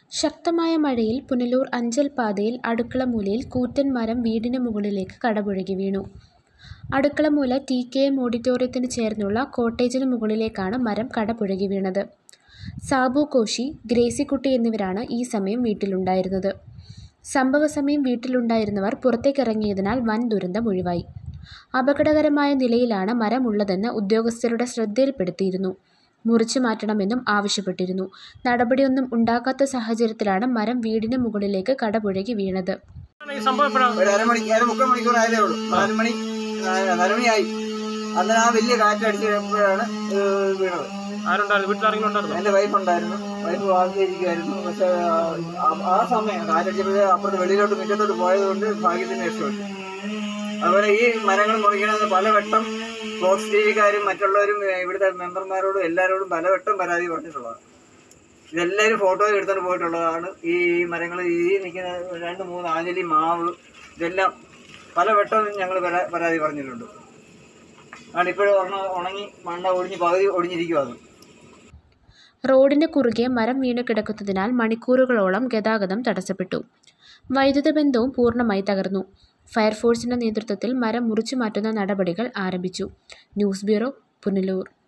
ശക്തമായ മഴയിൽ പുനലൂർ അഞ്ചൽ പാതയിൽ അടുക്കളമൂലയിൽ കൂറ്റൻ മരം വീടിന് മുകളിലേക്ക് കടപുഴകി വീണു. അടുക്കളമൂല ടി. കെ. എം ഓഡിറ്റോറിയത്തിന് ചേർന്നുള്ള കോട്ടേജിന് മുകളിലേക്കാണ് മരം കടപുഴകി വീണത്. സാബു കോശി, ഗ്രേസിക്കുട്ടി എന്നിവരാണ് ഈ സമയം വീട്ടിലുണ്ടായിരുന്നത്. സംഭവസമയം വീട്ടിലുണ്ടായിരുന്നവർ പുറത്തേക്കിറങ്ങിയതിനാൽ വൻ ദുരന്തം ഒഴിവായി. അപകടകരമായ നിലയിലാണ് മരം ഉള്ളതെന്ന് ഉദ്യോഗസ്ഥരുടെ ശ്രദ്ധയിൽപ്പെടുത്തിയിരുന്നു. മുറിച്ചുമാറ്റണമെന്നും ആവശ്യപ്പെട്ടിരുന്നു. നടപടിയൊന്നും ഉണ്ടാകാത്ത സാഹചര്യത്തിലാണ് മരം വീടിന് മുകളിലേക്ക് കടപുഴകി വീണത്. ഈ സംഭവം എപ്പോഴാണ് ഒരു അരമണി അര മുക്കാൽ മണിക്കൂർ ആയതേ ഉള്ളൂ നാല് മണി നാലുമണിയായി അന്നേരം ആ വലിയ കാറ്റടിച്ച് കഴിയുമ്പോഴാണ് ഏഹ് വീണത് ആരുണ്ടായിരുന്നു വീട്ടിൽ ആരെങ്കിലും ഉണ്ടായിരുന്നു എൻ്റെ വൈഫ് ഉണ്ടായിരുന്നു വൈഫ് വാങ്ങിയിരിക്കുമായിരുന്നു പക്ഷെ ആ- ആ സമയം കാറ്റടിച്ചപ്പോൾ അപ്പുറത്ത് വെളിയിലോട്ട് മുറ്റത്തോട്ട് പോയത് കൊണ്ട് ഭാഗ്യത്തിന് രക്ഷപ്പെട്ടു അതുപോലെ ഈ മരങ്ങൾ മുറിക്കണമെന്ന് പലവട്ടം ക്ലോത്ത് സ്റ്റേജിക്കാരും മറ്റുള്ളവരും ഏഹ് ഇവിടുത്തെ മെമ്പർമാരോടും എല്ലാവരോടും പലവട്ടം പരാതി പറഞ്ഞിട്ടുള്ളതാണ് ഇതെല്ലാവരും ഫോട്ടോ എടുത്തുകൊണ്ട് പോയിട്ടുള്ളതാണ് ഈ മരങ്ങൾ ഈ നിൽക്കുന്ന രണ്ട് മൂന്ന് ആഞ്ഞലി മാവ് ഇതെല്ലാം പലവട്ടം ഞങ്ങൾ പരാതി പറഞ്ഞിട്ടുണ്ട് അതുകൊണ്ട് ഇപ്പോഴും ഒരെണ്ണം ഉണങ്ങി മണ്ണ ഒടിഞ്ഞ് പകുതി ഒടിഞ്ഞിരിക്കുവാണ് റോഡിന് കുറുകെ മരം വീണ് കിടക്കുന്നതിനാൽ മണിക്കൂറുകളോളം ഗതാഗതം തടസ്സപ്പെട്ടു. വൈദ്യുത ബന്ധവും പൂർണ്ണമായി തകർന്നു. ഫയർഫോഴ്സിന്റെ നേതൃത്വത്തിൽ മരം മുറിച്ചുമാറ്റുന്ന നടപടികൾ ആരംഭിച്ചു. News bureau, Punalur